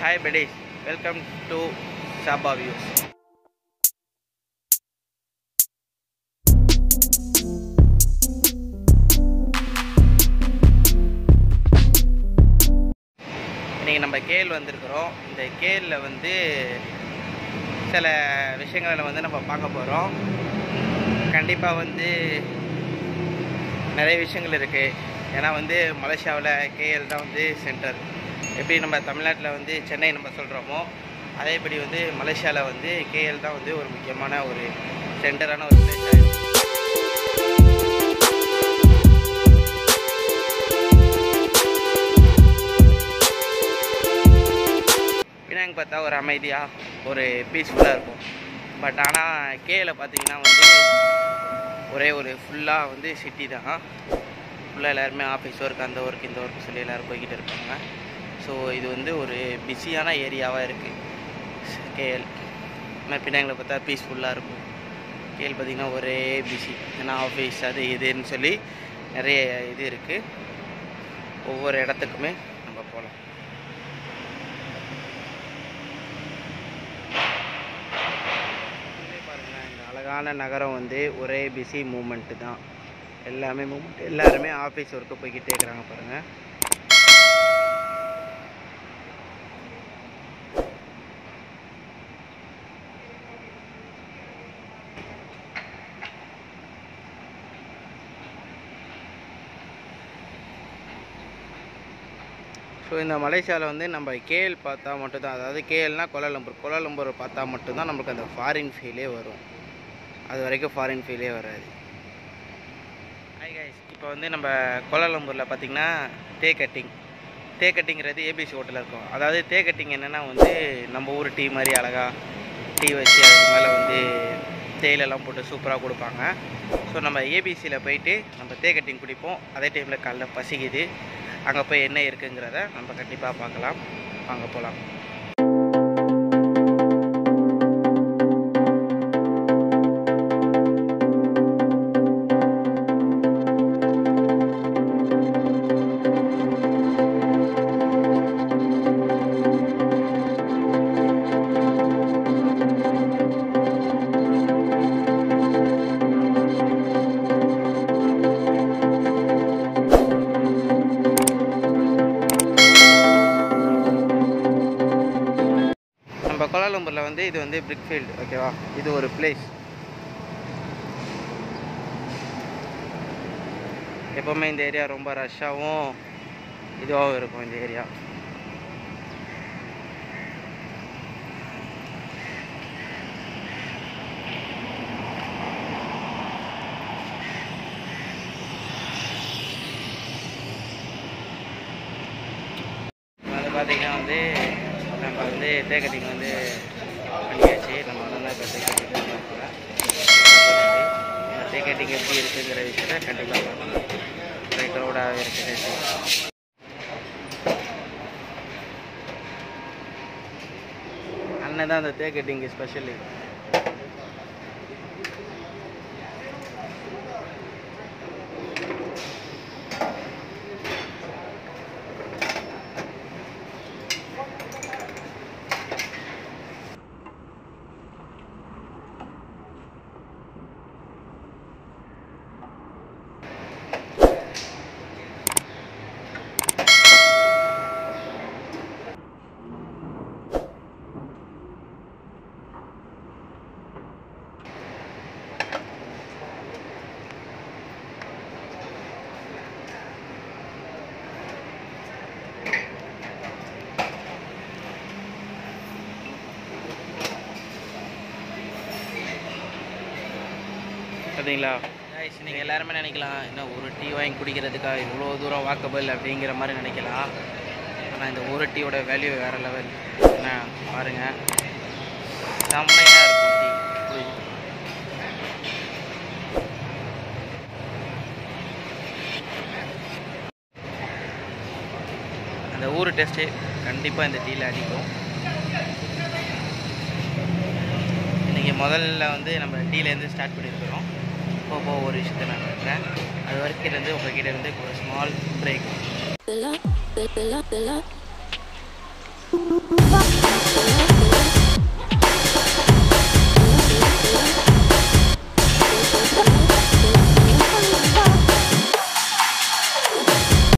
Hi பெடிஸ் welcome to Shaba views இன்றைக்கி நம்ம கேல் வந்திருக்கிறோம் இந்த கேலில் வந்து சில விஷயங்களை வந்து நம்ம பார்க்க போகிறோம் கண்டிப்பாக வந்து நிறைய விஷயங்கள் இருக்குது ஏன்னா வந்து மலேசியாவில் கேஎல் தான் வந்து சென்டர் எப்படி நம்ம தமிழ்நாட்டில் வந்து சென்னை நம்ம சொல்கிறோமோ அதேபடி வந்து மலேசியாவில் வந்து கேஎல் தான் வந்து ஒரு முக்கியமான ஒரு சென்டரான ஒரு பிளேஸ் பினாங்க பார்த்தா ஒரு அமைதியாக ஒரு பீஸ்ஃபுல்லாக இருக்கும் பட் ஆனால் கேல பார்த்தீங்கன்னா வந்து ஒரே ஒரு ஃபுல்லாக வந்து சிட்டி தான் ஃபுல்லாக எல்லாருமே ஆஃபீஸ் ஒர்க் அந்த ஒர்க் இந்த ஒர்க் சொல்லி எல்லோரும் போய்கிட்டு இருப்பாங்க ஸோ இது வந்து ஒரு பிஸியான ஏரியாவாக இருக்குது கேஎல் ஆனால் பின்னாங்களை பார்த்தா பீஸ்ஃபுல்லாக இருக்கும் கேஎல் பார்த்திங்கன்னா ஒரே பிஸி ஏன்னா ஆஃபீஸ் அது இதுன்னு சொல்லி நிறைய இது இருக்குது ஒவ்வொரு இடத்துக்குமே நம்ம போகலாம் பாருங்களேன் இந்த அழகான நகரம் வந்து ஒரே பிஸி மூமெண்ட்டு தான் எல்லாமே மூமெண்ட் எல்லாருமே ஆஃபீஸ் ஒர்க்கு போய்கிட்டே இருக்கிறாங்க பாருங்கள் ஸோ இந்த மலேசியாவில் வந்து நம்ம கேஎல் பார்த்தா மட்டும்தான் அதாவது கேஎல்னா கோலாலம்பூர் கோலாலம்பூர் பார்த்தா மட்டும்தான் நம்மளுக்கு அந்த ஃபாரின் ஃபீலே வரும் அது வரைக்கும் ஃபாரின் ஃபீலே வராது ஹாய் கைஸ் இப்போ வந்து நம்ம கோலாலம்பூரில் பார்த்திங்கன்னா தே கட்டிங் தே கட்டிங்கிறது ஏபிசி ஹோட்டலில் இருக்கும் அதாவது தே கட்டிங் என்னென்னா வந்து நம்ம ஊர் டீ மாதிரி அழகாக டீ வச்சு அதுக்கு மேலே வந்து தேயிலெல்லாம் போட்டு சூப்பராக கொடுப்பாங்க ஸோ நம்ம ஏபிசியில் போயிட்டு நம்ம தே கட்டிங் குடிப்போம் அதே டைமில் காலைல பசிக்குது அங்கே போய் என்ன இருக்குங்கிறத நம்ம கண்டிப்பாக பார்க்கலாம் வாங்க போகலாம் நம்ம கோலாலம்பூரில் வந்து இது வந்து பிரிக்ஃபீல்டு ஓகேவா இது ஒரு பிளேஸ் எப்போவுமே இந்த ஏரியா ரொம்ப ரஷ்ஷாகவும் இதுவாகவும் இருக்கும் இந்த ஏரியா வந்து பார்த்தீங்கன்னா வந்து நம்ம வந்து தேக்கட்டிங் வந்து பண்ணியாச்சு நம்ம வந்து இப்போ தேக்கட்டிங் தேக்கட்டிங் எப்படி இருக்குங்கிற விஷயத்த கண்டிப்பாக பார்க்கணும் ஒரே க்ரௌடாகவே இருக்குது அண்ணன் தான் அந்த தேக்கட்டிங் ஸ்பெஷலு பார்த்தீங்களா நீங்கள் எல்லாருமே நினைக்கலாம் என்ன ஒரு டீ வாங்கி குடிக்கிறதுக்கா இவ்வளோ தூரம் வாக்கபிள் அப்படிங்கிற மாதிரி நினைக்கலாம் ஆனால் இந்த ஒரு டீயோட வேல்யூ வேறு லெவல் என்ன பாருங்கள் செம்மையாக இருக்கும் டீ குடி அந்த ஊர் டேஸ்ட்டு கண்டிப்பாக இந்த டீயில் அடிக்கும் இன்றைக்கி முதல்ல வந்து நம்ம டீலேருந்து ஸ்டார்ட் பண்ணியிருக்கிறோம் போக போக ஒரு விஷயத்தை நான் சொல்கிறேன் அது வரைக்கும் இருந்து உங்ககிட்ட இருந்து ஒரு small break the love, the, the love, the love.